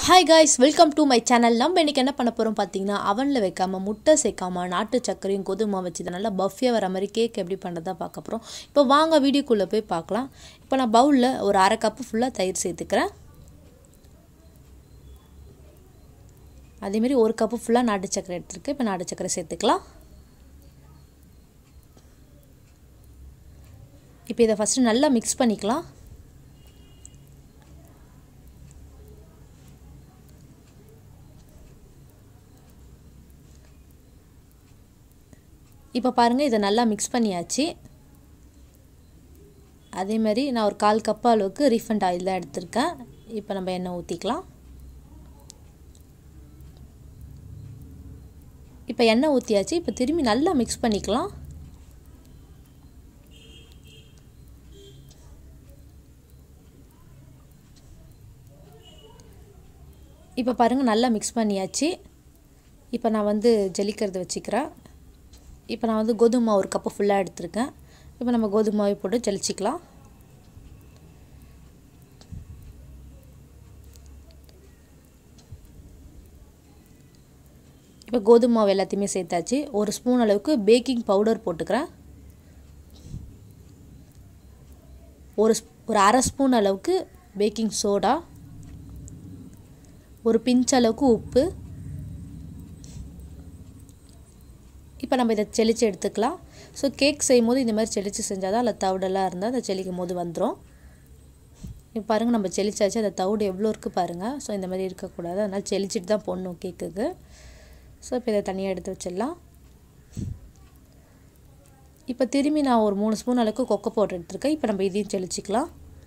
hi guys welcome to my channel நம்ம இன்றைக்கி என்ன பண்ண போகிறோம் பார்த்தீங்கன்னா அவனில் வைக்காமல் முட்டை சேர்க்காம நாட்டு சர்க்கரையும் கோதுமை வச்சு இதை நல்லா பஃபியாக வர மாதிரி கேக் எப்படி பண்ணுறதா பார்க்க போகிறோம் இப்போ வாங்க வீடியோக்குள்ளே போய் பார்க்கலாம் இப்போ நான் பவுலில் ஒரு அரை கப்பு ஃபுல்லாக தயிர் சேர்த்துக்கிறேன் அதேமாரி ஒரு கப்பு ஃபுல்லாக நாட்டு சர்க்கரை எடுத்துருக்கு இப்போ நாட்டு சர்க்கரை சேர்த்துக்கலாம் இப்போ இதை ஃபஸ்ட்டு நல்லா மிக்ஸ் பண்ணிக்கலாம் இப்போ பாருங்கள் இதை நல்லா மிக்ஸ் பண்ணியாச்சு அதே மாதிரி நான் ஒரு கால் கப் அளவுக்கு ரீஃபண்ட் ஆயில் தான் எடுத்திருக்கேன் இப்போ நம்ம எண்ணெய் ஊற்றிக்கலாம் இப்போ எண்ணெய் ஊற்றியாச்சு இப்போ திரும்பி நல்லா மிக்ஸ் பண்ணிக்கலாம் இப்போ பாருங்கள் நல்லா மிக்ஸ் பண்ணியாச்சு இப்போ நான் வந்து ஜெலிக்கிறது வச்சுக்கிறேன் இப்போ நான் வந்து கோதுமை மாவு ஒரு கப்பு ஃபுல்லாக எடுத்திருக்கேன் இப்போ நம்ம கோதுமை மாவை போட்டு ஜலிச்சிக்கலாம் இப்போ கோதுமை மாவு எல்லாத்தையுமே சேர்த்தாச்சு ஒரு ஸ்பூன் அளவுக்கு பேக்கிங் பவுடர் போட்டுக்கிறேன் ஒரு ஒரு அரை ஸ்பூன் அளவுக்கு பேக்கிங் சோடா ஒரு பிஞ்ச் அளவுக்கு உப்பு இப்போ நம்ம இதை செளிச்சு எடுத்துக்கலாம் ஸோ கேக் செய்யும் போது இந்த மாதிரி செளிச்சு செஞ்சால் தான் அதில் தவிடெல்லாம் இருந்தால் அதை செளிக்கும் போது வந்துடும் இப்போ பாருங்கள் நம்ம செளிச்சாச்சு அந்த தவிடு எவ்வளோ இருக்குது பாருங்கள் ஸோ இந்த மாதிரி இருக்கக்கூடாது அதனால் செளிச்சிட்டு தான் போடணும் கேக்குக்கு ஸோ இப்போ இதை தனியாக எடுத்து வச்சிடலாம் இப்போ திரும்பி நான் ஒரு மூணு ஸ்பூன் அளவுக்கு கொக்கோ பவுடர் எடுத்துருக்கேன் இப்போ நம்ம இதையும் செளிச்சிக்கலாம்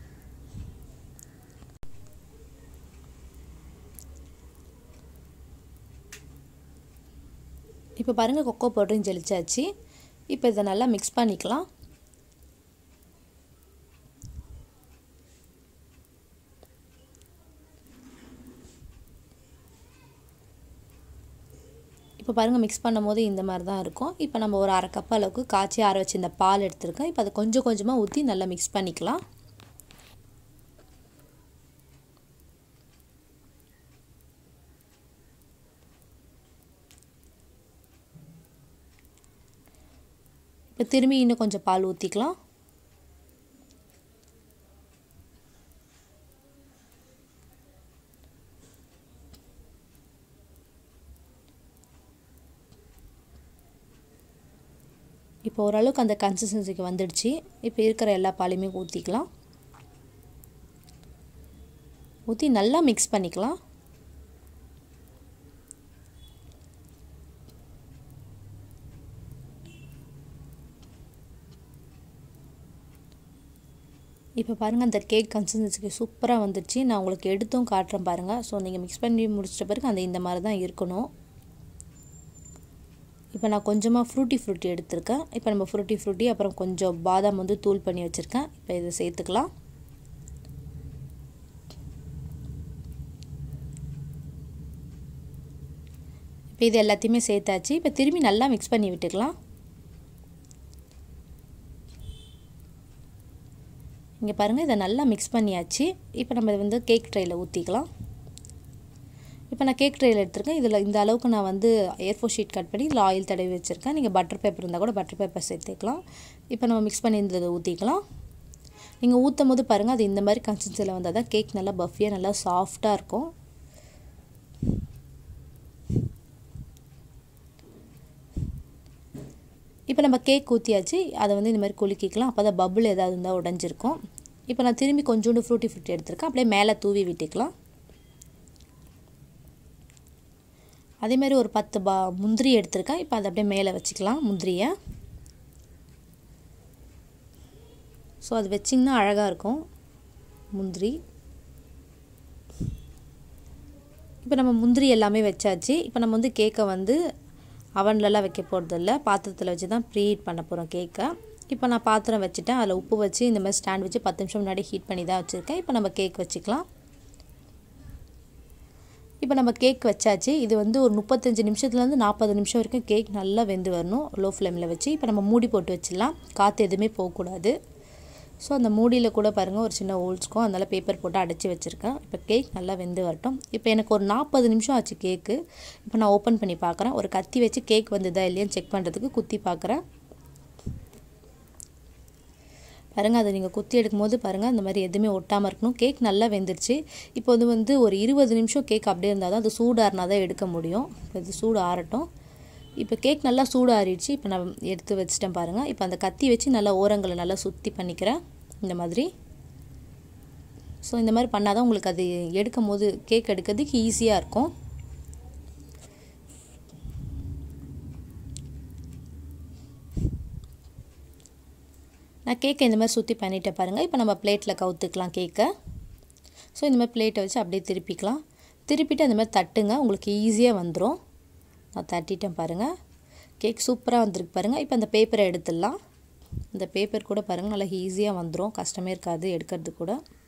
இப்போ பாருங்கள் கொக்கோ பவுடரையும் ஜெலிச்சாச்சு இப்போ இதை நல்லா மிக்ஸ் பண்ணிக்கலாம் இப்போ பாருங்கள் மிக்ஸ் பண்ணும் போது இந்த மாதிரி தான் இருக்கும் இப்போ நம்ம ஒரு அரை கப் அளவுக்கு காய்ச்சி ஆற வச்சு இந்த பால் எடுத்துருக்கேன் இப்போ அதை கொஞ்சம் கொஞ்சமாக ஊற்றி நல்லா மிக்ஸ் பண்ணிக்கலாம் இப்போ திரும்பி இன்னும் கொஞ்சம் பால் ஊற்றிக்கலாம் இப்போ ஓரளவுக்கு அந்த கன்சிஸ்டன்சிக்கு வந்துடுச்சு இப்போ இருக்கிற எல்லா பாலையுமே ஊற்றிக்கலாம் ஊற்றி நல்லா மிக்ஸ் பண்ணிக்கலாம் இப்போ பாருங்கள் அந்த கேக் கன்சிஸ்டன்சிக்கு சூப்பராக வந்துடுச்சு நான் உங்களுக்கு எடுத்தும் காட்டுறேன் பாருங்கள் ஸோ நீங்கள் மிக்ஸ் பண்ணி முடிச்சிட்ட பிறகு அந்த இந்த மாதிரி தான் இருக்கணும் இப்போ நான் கொஞ்சமாக ஃப்ரூட்டி ஃப்ரூட்டி எடுத்திருக்கேன் இப்போ நம்ம ஃப்ரூட்டி ஃப்ரூட்டி அப்புறம் கொஞ்சம் பாதாம் வந்து தூள் பண்ணி வச்சுருக்கேன் இப்போ இதை சேர்த்துக்கலாம் இப்போ இது எல்லாத்தையுமே சேர்த்தாச்சு இப்போ திரும்பி நல்லா மிக்ஸ் பண்ணி விட்டுக்கலாம் இங்கே பாருங்கள் இதை நல்லா மிக்ஸ் பண்ணியாச்சு இப்போ நம்ம வந்து கேக் ட்ரையில் ஊற்றிக்கலாம் இப்போ நான் கேக் ட்ரையில் எடுத்திருக்கேன் இதில் இந்த அளவுக்கு நான் வந்து ஏர்ஃபோர் ஷீட் கட் பண்ணி இதில் ஆயில் தடவி வச்சுருக்கேன் நீங்கள் பட்டர் பேப்பர் இருந்தால் கூட பட்டர் பேப்பர் சேர்த்துக்கலாம் இப்போ நம்ம மிக்ஸ் பண்ணி இருந்ததை ஊற்றிக்கலாம் நீங்கள் ஊற்றும் போது பாருங்கள் அது இந்த மாதிரி கன்சிஸ்டன்சியில் வந்தால் தான் கேக் நல்லா பஃபியாக நல்லா சாஃப்டாக இருக்கும் இப்போ நம்ம கேக் ஊற்றியாச்சு அதை வந்து இந்த மாதிரி குலுக்கிக்கலாம் அப்போ தான் பபுள் ஏதாவது இருந்தால் உடஞ்சிருக்கும் இப்போ நான் திரும்பி கொஞ்சோண்டு ஃப்ரூட்டி ஃப்ரூட்டி எடுத்திருக்கேன் அப்படியே மேலே தூவி விட்டுக்கலாம் அதேமாதிரி ஒரு பத்து பா முந்திரி எடுத்திருக்கேன் இப்போ அதை அப்படியே மேலே வச்சுக்கலாம் முந்திரியை ஸோ அது வச்சிங்கன்னா அழகாக இருக்கும் முந்திரி இப்போ நம்ம முந்திரி எல்லாமே வச்சாச்சு இப்போ நம்ம வந்து கேக்கை வந்து அவன்லலாம் வைக்க போகிறதில்ல பாத்திரத்தில் வச்சு தான் ப்ரீ ஹீட் பண்ண போகிறோம் கேக்கை இப்போ நான் பாத்திரம் வச்சுட்டேன் அதில் உப்பு வச்சு இந்த மாதிரி ஸ்டாண்ட் வச்சு பத்து நிமிஷம் முன்னாடி ஹீட் பண்ணி தான் வச்சுருக்கேன் இப்போ நம்ம கேக் வச்சுக்கலாம் இப்போ நம்ம கேக் வச்சாச்சு இது வந்து ஒரு முப்பத்தஞ்சு நிமிஷத்துலேருந்து நாற்பது நிமிஷம் வரைக்கும் கேக் நல்லா வெந்து வரணும் லோ ஃப்ளேமில் வச்சு இப்போ நம்ம மூடி போட்டு வச்சிடலாம் காற்று எதுவுமே போகக்கூடாது ஸோ அந்த மூடியில் கூட பாருங்கள் ஒரு சின்ன ஹோல்ஸ்க்கும் அதனால் பேப்பர் போட்டு அடைச்சி வச்சுருக்கேன் இப்போ கேக் நல்லா வெந்து வரட்டும் இப்போ எனக்கு ஒரு நாற்பது நிமிஷம் ஆச்சு கேக்கு இப்போ நான் ஓப்பன் பண்ணி பார்க்குறேன் ஒரு கத்தி வச்சு கேக் வந்துதா இல்லையான்னு செக் பண்ணுறதுக்கு குத்தி பார்க்குறேன் பாருங்கள் அதை நீங்கள் குத்தி எடுக்கும்போது பாருங்கள் அந்த மாதிரி எதுவுமே ஒட்டாமல் இருக்கணும் கேக் நல்லா வெந்துருச்சு இப்போ இது வந்து ஒரு இருபது நிமிஷம் கேக் அப்படியே இருந்தால் தான் அது சூடாறினா தான் எடுக்க முடியும் இப்போ இது சூடு ஆறட்டும் இப்போ கேக் நல்லா சூடு ஆறிடுச்சு இப்போ நான் எடுத்து வச்சுட்டேன் பாருங்கள் இப்போ அந்த கத்தி வச்சு நல்லா ஓரங்களை நல்லா சுற்றி பண்ணிக்கிறேன் இந்த மாதிரி ஸோ இந்த மாதிரி பண்ணால் தான் உங்களுக்கு அது எடுக்கும் போது கேக் எடுக்கிறதுக்கு ஈஸியாக இருக்கும் நான் கேக்கை இந்த மாதிரி சுற்றி பண்ணிட்டேன் பாருங்கள் இப்போ நம்ம பிளேட்டில் கவுத்துக்கலாம் கேக்கை ஸோ இந்த மாதிரி பிளேட்டை வச்சு அப்படியே திருப்பிக்கலாம் திருப்பிட்டு அந்த மாதிரி தட்டுங்க உங்களுக்கு ஈஸியாக வந்துடும் நான் தட்டிட்டேன் பாருங்கள் கேக் சூப்பராக வந்திருக்கு பாருங்கள் இப்போ அந்த பேப்பரை எடுத்துடலாம் இந்த பேப்பர் கூட பாருங்கள் நல்லா ஈஸியாக வந்துடும் கஷ்டமே இருக்காது எடுக்கிறது கூட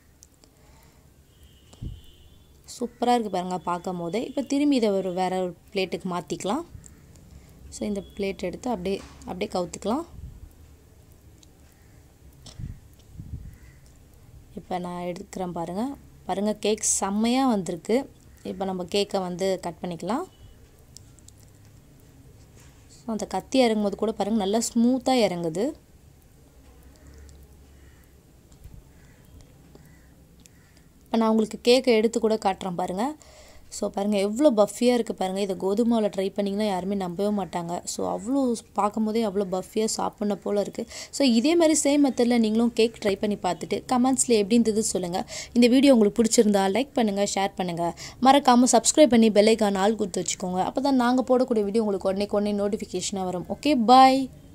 சூப்பராக இருக்குது பாருங்கள் பார்க்கும் போதே இப்போ திரும்பி இதை ஒரு வேறு ஒரு பிளேட்டுக்கு மாற்றிக்கலாம் ஸோ இந்த பிளேட் எடுத்து அப்படியே அப்படியே கவுத்துக்கலாம் இப்போ நான் எடுக்கிறேன் பாருங்கள் பாருங்கள் கேக் செம்மையாக வந்திருக்கு இப்போ நம்ம கேக்கை வந்து கட் பண்ணிக்கலாம் ஸோ அந்த கத்தி இறங்கும்போது கூட பாருங்கள் நல்லா ஸ்மூத்தாக இறங்குது இப்போ நான் உங்களுக்கு கேக்கை எடுத்து கூட காட்டுறேன் பாருங்கள் ஸோ பாருங்கள் எவ்வளோ பஃபியாக இருக்குது பாருங்கள் இதை கோதுமாவில் ட்ரை பண்ணிங்கன்னா யாருமே நம்பவே மாட்டாங்க ஸோ அவ்வளோ பார்க்கும்போதே அவ்வளோ பஃபியாக சாப்பிட்ன போல் இருக்குது ஸோ இதே மாதிரி சேம் மெத்தடில் நீங்களும் கேக் ட்ரை பண்ணி பார்த்துட்டு கமெண்ட்ஸில் எப்படி இருந்தது சொல்லுங்கள் இந்த வீடியோ உங்களுக்கு பிடிச்சிருந்தா லைக் பண்ணுங்கள் ஷேர் பண்ணுங்கள் மறக்காமல் சப்ஸ்கிரைப் பண்ணி பெல்லைக்கான ஆள் கொடுத்து வச்சுக்கோங்க அப்போ தான் நாங்கள் போடக்கூடிய வீடியோ உங்களுக்கு உடனே உடனே நோட்டிஃபிகேஷனாக வரும் ஓகே பாய்